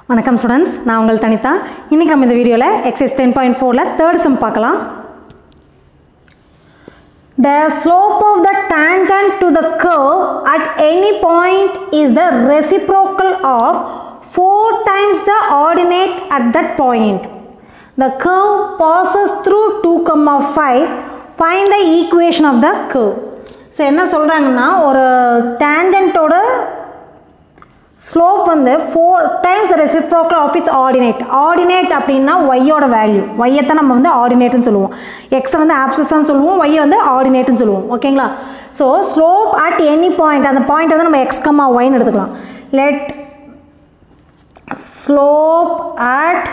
வணக்கம் ஸ்டூடெண்ட்ஸ் நான் உங்கள் தனிதா இன்றைக்கி நம்ம இந்த வீடியோவில் எக்ஸைஸ் டென் பாயிண்ட் ஃபோரில் தேர்ட் சம் பார்க்கலாம் The slope of the tangent to the curve at any point is the reciprocal of 4 times the ordinate at that point. The curve passes through 2, comma 5. Find the equation of the curve. So என்ன சொல்கிறாங்கன்னா ஒரு டேஞ்சண்ட்டோட slope வந்து four times reciprocal of its ordinate ordinate அப்படின்னா ஒய்யோட value ஒய்யை தான் நம்ம வந்து ஆர்டினேட்னு சொல்லுவோம் எக்ஸை வந்து ஆப்சஸ்ன்னு சொல்லுவோம் ஒய்யை வந்து ஆர்டினேட்னு சொல்லுவோம் ஓகேங்களா so slope at any point அந்த பாயிண்ட் வந்து நம்ம எக்ஸ் கம்மா ஒய்னு எடுத்துக்கலாம் let slope at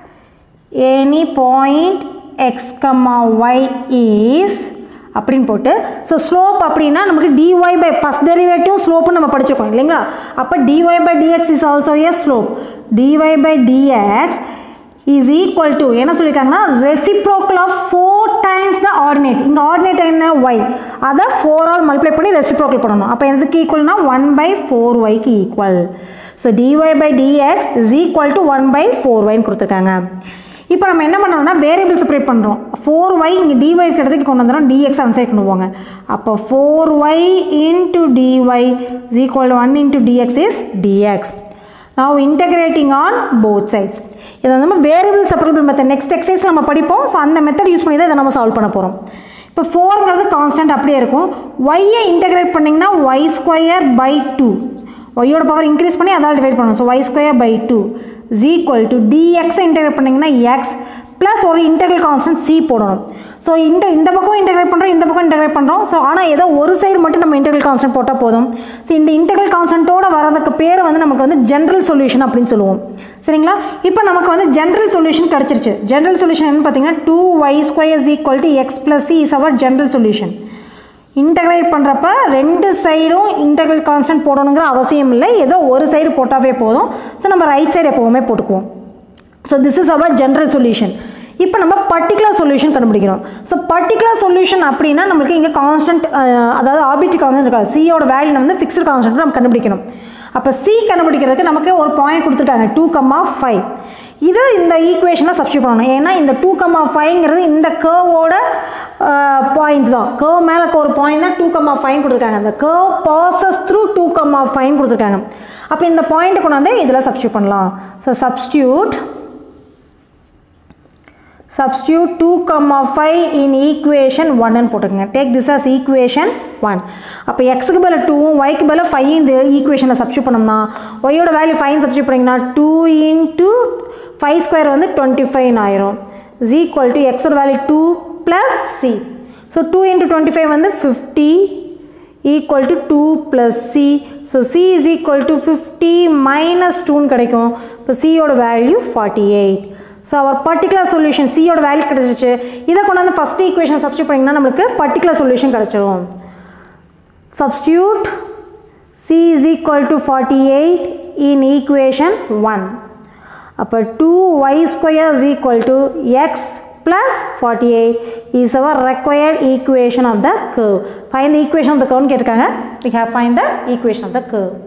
any point x comma y is அப்படின்னு போட்டு ஸோ ஸ்லோப் அப்படின்னா நமக்கு டிஒய் பை ஃபஸ்ட் டெரிவேட்டிவ் ஸ்லோப்னு நம்ம படிச்சிருக்கோம் இல்லைங்களா அப்போ dy by dx is also a slope dy by dx is equal to என்ன சொல்லியிருக்காங்கன்னா reciprocal of four times the ordinate இந்த ஆர்டினேட் என்ன ஒய் அதை ஃபோர் ஆல் மல்டிப்ளை பண்ணி ரெசிப்ரோக்கல் பண்ணணும் அப்போ எதுக்கு ஈக்குவல்னா ஒன் பை ஃபோர் ஒய்க்கு equal so dy by dx is equal to one by four ஒய்ன்னு கொடுத்துருக்காங்க இப்போ நம்ம என்ன பண்ணோம்னா வேரியபிள் செப்பரேட் பண்ணுறோம் ஃபோர் ஒய் இங்கே டிஒய் இருக்கிற இடத்துக்கு கொண்டு வந்துடும் டிஎக்ஸ் அந்த சைட் கொண்டு போங்க அப்போ four y into dy is equal one into dx is dx நான் இன்டகிரேட்டிங் ஆன் போத் சைட்ஸ் இதை நம்ம variable separable method next exercise நம்ம படிப்போம் ஸோ அந்த மெத்தட் யூஸ் பண்ணி தான் இதை நம்ம சால்வ் பண்ண போகிறோம் இப்போ ஃபோருங்கிறது கான்ஸ்டன்ட் அப்படியே இருக்கும் ஒய்யை இன்டகிரேட் பண்ணிங்கன்னா ஒய் ஸ்கொயர் பை டூ ஒய்யோட பவர் இன்க்ரீஸ் பண்ணி அதால் டிவைட் பண்ணணும் so y square by two is equal to dx integrate பண்ணிங்கன்னா x ப்ளஸ் ஒரு இன்டெகிரல் கான்ஸ்டன்ட் c போடணும் ஸோ இந்த இந்த பக்கம் இன்டெகிரேட் பண்ணுறோம் இந்த பக்கம் இன்டெகிரேட் பண்ணுறோம் ஸோ ஆனால் ஏதோ ஒரு சைடு மட்டும் நம்ம இன்டெகிரல் கான்ஸ்டன்ட் போட்டால் போதும் ஸோ இந்த இன்டெகிரல் கான்ஸ்டன்ட்டோட வரதுக்கு பேர் வந்து நமக்கு வந்து ஜென்ரல் சொல்யூஷன் அப்படின்னு சொல்லுவோம் சரிங்களா இப்போ நமக்கு வந்து ஜென்ரல் சொல்யூஷன் கிடச்சிருச்சு ஜென்ரல் சொல்யூஷன் என்ன பார்த்தீங்கன்னா two y square is equal to x plus c is our general solution integrate பண்ணுறப்ப ரெண்டு சைடும் இன்டகிரல் கான்ஸ்டன்ட் போடணுங்கிற அவசியம் இல்லை ஏதோ ஒரு சைடு போட்டாவே போதும் ஸோ நம்ம ரைட் சைடு எப்போவுமே போட்டுக்குவோம் so this is our general solution இப்போ நம்ம பர்டிகுலர் சொல்யூஷன் கண்டுபிடிக்கிறோம் ஸோ பர்டிகுலர் சொல்யூஷன் அப்படின்னா நம்மளுக்கு இங்கே கான்ஸ்டன்ட் அதாவது ஆர்பிட்ரி கான்ஸ்டன்ட் இருக்காது சியோட வேல்யூ வந்து ஃபிக்ஸ்டு கான்ஸ்டன்ட் நம்ம கண்டுபிடிக்கணும் அப்போ சி கண்டுபிடிக்கிறதுக்கு நமக்கு ஒரு பாயிண்ட் கொடுத்துருக்காங்க டூ கம்மா ஃபைவ் இது இந்த ஈக்குவேஷனாக சப்ஸ்டியூட் பண்ணணும் ஏன்னா இந்த டூ கம்மா ஃபைவ்ங்கிறது இந்த கேர்வோட பாயிண்ட் தான் கேர்வ் மேலே ஒரு பாயிண்ட் தான் டூ கம்மா ஃபைன் கொடுத்துருக்காங்க அந்த curve passes through two comma five கொடுத்துருக்காங்க அப்போ இந்த பாயிண்ட் கொண்டு வந்து இதில் சப்ஸ்டியூட் பண்ணலாம் so substitute substitute 2 comma 5 in equation 1 ன்னு போட்டுக்கங்க take this as equation 1 அப்போ xக்கு பதில் 2 yக்கு பதில் 5 இந்த ஈக்குவேஷனில் சப்ஸ்டியூட் பண்ணோம்னா ஒய்யோட வேல்யூ 5 சப்ஸ்டியூட் பண்ணிங்கன்னா 2 இன்ட்டு ஃபைவ் ஸ்கொயர் வந்து டுவெண்ட்டி ஃபைவ் ஆயிரும் இஸ் ஈக்குவல் டு எக்ஸோட value two plus c so two into twenty five வந்து fifty equal to two plus c so c is equal to fifty minus டூன்னு கிடைக்கும் இப்போ சியோட value forty eight so our particular solution சியோட value கிடச்சிச்சு இதை கொண்டு வந்து ஃபஸ்ட் ஈக்குவேஷன் சப்ஸ்டியூட் பண்ணிங்கன்னா நம்மளுக்கு பர்டிகுலர் சொல்யூஷன் கிடச்சிரும் substitute c is equal to forty eight in equation one அப்போ two y square is equal to x plus 48 is our required equation of the curve. Find the equation of the curve கேட்டிருக்காங்க. We have find the equation of the curve.